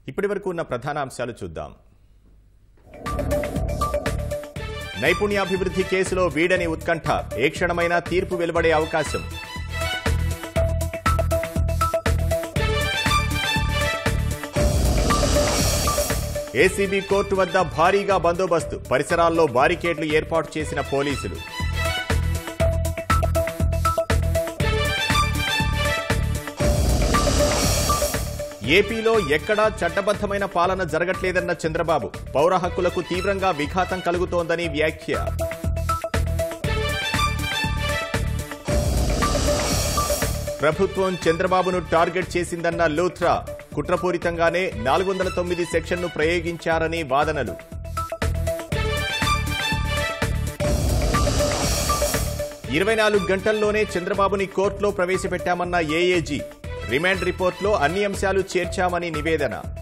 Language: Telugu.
ఇప్పటి వరకు ఉన్న ప్రధాన అంశాలు చూద్దాం నైపుణ్యాభివృద్ధి కేసులో వీడని ఉత్కంఠ ఏ క్షణమైనా తీర్పు వెలువడే అవకాశం ఏసీబీ కోర్టు వద్ద భారీగా బందోబస్తు పరిసరాల్లో బారికేడ్లు ఏర్పాటు చేసిన పోలీసులు ఏపీలో ఎక్కడా చట్టబద్దమైన పాలన జరగట్లేదన్న చంద్రబాబు పౌర హక్కులకు తీవ్రంగా విఘాతం కలుగుతోందని వ్యాఖ్య ప్రభుత్వం చంద్రబాబును టార్గెట్ చేసిందన్న లూథ్రా కుట్రపూరితంగానే నాలుగు వందల తొమ్మిది సెక్షన్ను ప్రయోగించారని వాదనలు ఇరవై నాలుగు గంటల్లోనే చంద్రబాబుని కోర్టులో ప్రవేశపెట్టామన్న ఏఏజీ రిమాండ్ రిపోర్ట్లో అన్ని అంశాలు చేర్చామని నివేదన